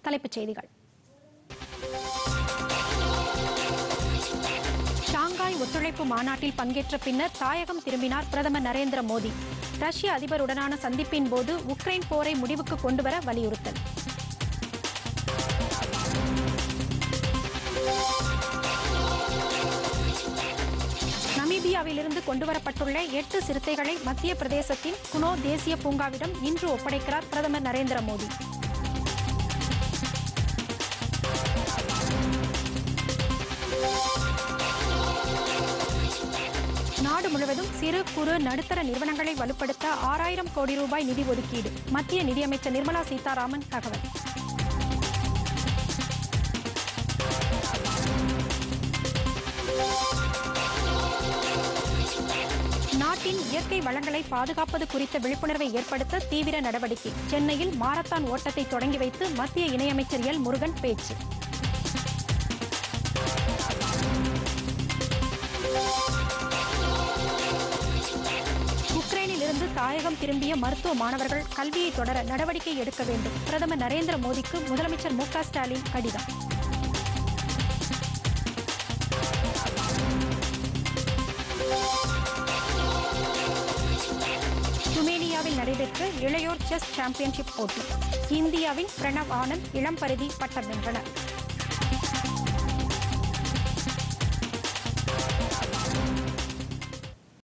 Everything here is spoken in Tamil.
தலைப்புச் செய்திகள் ஷாங்காய் ஒத்துழைப்பு மாநாட்டில் பங்கேற்ற பின்னர் தாயகம் திரும்பினார் பிரதமர் நரேந்திர மோடி ரஷ்ய அதிபருடனான சந்திப்பின் போது உக்ரைன் போரை முடிவுக்கு கொண்டுவர வலியுறுத்தல் நமீபியாவிலிருந்து கொண்டுவரப்பட்டுள்ள எட்டு சிறுத்தைகளை மத்திய பிரதேசத்தின் குனோ தேசிய பூங்காவிடம் இன்று ஒப்படைக்கிறார் பிரதமர் நரேந்திர மோடி நாடு முழுவதும் சிறு குறு நடுத்தர நிறுவனங்களை வலுப்படுத்த ஆறாயிரம் கோடி ரூபாய் நிதி ஒதுக்கீடு மத்திய நிதியமைச்சர் நிர்மலா சீதாராமன் தகவல் நாட்டின் இயற்கை வளங்களை பாதுகாப்பது குறித்த விழிப்புணர்வை ஏற்படுத்த தீவிர நடவடிக்கை சென்னையில் மாரத்தான் ஓட்டத்தை தொடங்கி வைத்து மத்திய இணையமைச்சர் எல் முருகன் பேச்சு உக்ரைனில் இருந்து தாயகம் திரும்பிய மருத்துவ மாணவர்கள் கல்வியை தொடர நடவடிக்கை எடுக்க வேண்டும் பிரதமர் நரேந்திர மோடிக்கு முதலமைச்சர் மு க ஸ்டாலின் கடிதம் ருமேனியாவில் நடைபெற்ற இளையோர் செஸ் சாம்பியன்ஷிப் போட்டி இந்தியாவின் பிரணவ் ஆனந்த் இளம்பருதி பட்டம் வென்றனர்